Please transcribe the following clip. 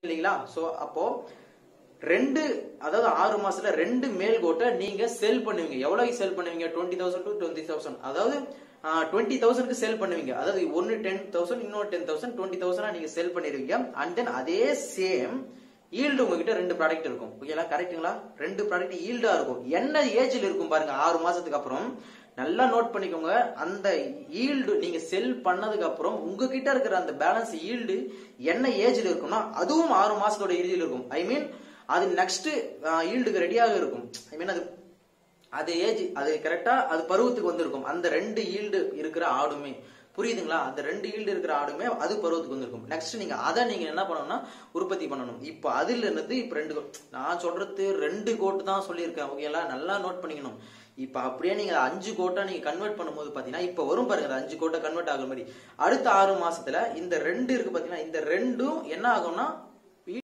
இல்லைங்களா சோ அப்போ ரெண்டு அதாவது ஆறு மாசத்துல ரெண்டு மேல் கோட்டை நீங்க செல் பண்ணுவீங்க எவ்வளவு செல் பண்ணுவீங்க twenty thousand to twenty thousand அதாவது டுவெண்ட்டி தௌசண்ட்க்கு செல் பண்ணுவீங்க அதாவது ஒன்னு டென் தௌசண்ட் இன்னொரு டென் தௌசண்ட் டுவெண்ட்டி தௌசண்ட் நீங்க செல் பண்ணிருவீங்க அண்ட் தென் அதே சேம் ஈல்டு உங்ககிட்ட ரெண்டு ப்ராடக்ட் இருக்கும் ஓகேங்களா கரெக்ட்டுங்களா ரெண்டு ப்ராடக்ட் ஈல்டா இருக்கும் என்ன ஏஜ்ல இருக்கும் பாருங்க ஆறு மாசத்துக்கு அப்புறம் நல்லா நோட் பண்ணிக்கோங்க அந்த ஈல்டு நீங்க செல் பண்ணதுக்கு அப்புறம் உங்ககிட்ட இருக்கிற அந்த பேலன்ஸ் ஈல்டு என்ன ஏஜ்ல இருக்கும்னா அதுவும் ஆறு மாசத்தோட இறுதியில் இருக்கும் ஐ மீன் அது நெக்ஸ்ட் ஈல்டுக்கு ரெடியாக இருக்கும் ஐ மீன் அது அது ஏஜ் அது கரெக்டா அது பருவத்துக்கு வந்திருக்கும் அந்த ரெண்டு ஈல்டு இருக்கிற ஆடுமே புரியுதுங்களா அந்த ரெண்டு ஈல்டு இருக்கிற ஆடுமே அது பருவத்துக்கு வந்திருக்கும் நெக்ஸ்ட் நீங்க அதை நீங்க என்ன பண்ணணும்னா உற்பத்தி பண்ணணும் இப்போ அதுல இருந்து இப்ப ரெண்டு கோட் நான் சொல்றது ரெண்டு கோட்டு தான் சொல்லியிருக்கேன் ஓகேங்களா நல்லா நோட் பண்ணிக்கணும் இப்ப அப்படியே நீங்க அஞ்சு கோட்டா நீங்க கன்வெர்ட் பண்ணும்போது பாத்தீங்கன்னா இப்ப வரும் பாருங்க அந்த அஞ்சு கோட்டை கன்வெர்ட் ஆகுற மாதிரி அடுத்த ஆறு மாசத்துல இந்த ரெண்டு இருக்கு பாத்தீங்கன்னா இந்த ரெண்டும் என்ன ஆகும்னா